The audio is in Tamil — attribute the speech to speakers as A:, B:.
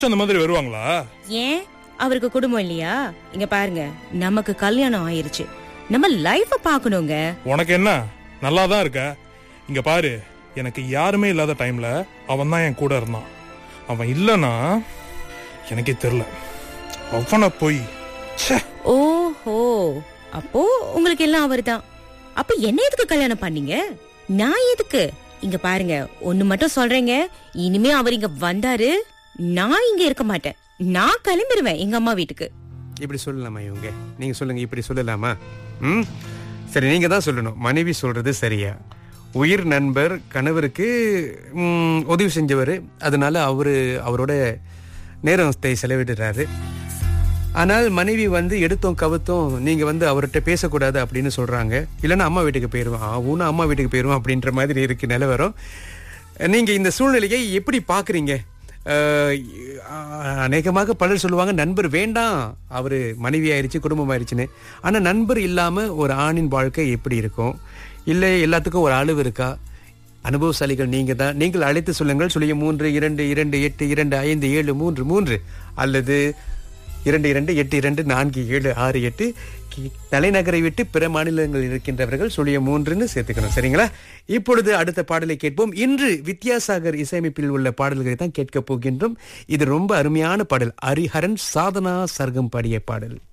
A: அந்த மாதிரி வருவாங்களா
B: ஏன் அவருக்கு குடும்பம் இல்லையா இங்க பாருங்க நமக்கு கல்யாணம் ஆயிருச்சு நம்ம லைஃப பாக்கணுங்க
A: உனக்கு என்ன நல்லா தான் இருக்க இங்க பாரு எனக்கு யாருமே இல்லாத டைம்ல அவன் தான் என் கூட இருந்தான் அவன் இல்லைன்னா எனக்கே தெரியல அவனை போய் ச்சே
B: ஓஹோ அப்போ உங்களுக்கு எல்லாம் அவர்தான் அப்ப என்ன எதுக்கு கல்யாணம் பண்ணீங்க நான் எதுக்கு இங்க பாருங்க ஒண்ணு மட்டும் சொல்றேங்க இனிமே அவர் இங்க வந்தாரு நான் இங்க இருக்க மாட்டேன் நான் கிளம்பிடுவேன் எங்க அம்மா வீட்டுக்கு
C: இப்படி சொல்லலாமா இவங்க நீங்க சொல்லுங்க இப்படி சொல்லலாமா ம் சரி நீங்க தான் சொல்லணும் மனைவி சொல்றது சரியா உயிர் நண்பர் கணவருக்கு ம், உதவி செஞ்சவர் அதனால அவரு அவரோட நேரத்தை செலவிடுறாரு ஆனால் மனைவி வந்து எடுத்தோம் கவுத்தோம் நீங்க வந்து அவர்கிட்ட பேசக்கூடாது அப்படின்னு சொல்றாங்க இல்லைன்னா அம்மா வீட்டுக்கு போயிருவான் ஆவுன்னு அம்மா வீட்டுக்கு போயிருவான் அப்படின்ற மாதிரி இருக்கு நிலவரம் நீங்க இந்த சூழ்நிலையை எப்படி பாக்குறீங்க அஹ், அநேகமாக பலர் சொல்லுவாங்க நண்பர் வேண்டாம் அவரு மனைவி ஆயிருச்சு குடும்பம் ஆயிருச்சுன்னு ஆனா நண்பர் இல்லாம ஒரு ஆணின் வாழ்க்கை எப்படி இருக்கும் இல்லை எல்லாத்துக்கும் ஒரு அளவு இருக்கா அனுபவசாலிகள் நீங்க தான் நீங்கள் அழைத்து சொல்லுங்கள் சொல்லிய மூன்று இரண்டு இரண்டு எட்டு இரண்டு ஐந்து ஏழு மூன்று மூன்று அல்லது இரண்டு இரண்டு எட்டு இரண்டு நான்கு ஏழு ஆறு எட்டு கி- தலைநகரை விட்டு பிற மாநிலங்களில் இருக்கின்றவர்கள் சொல்லிய மூன்றுன்னு சேர்த்துக்கணும் சரிங்களா இப்பொழுது அடுத்த பாடலை கேட்போம் இன்று வித்யாசாகர் இசையமைப்பில் உள்ள பாடல்களை தான் கேட்க போகின்றோம் இது ரொம்ப அருமையான பாடல் ஹரிஹரன் சாதனா சர்க்கம் பாடிய பாடல்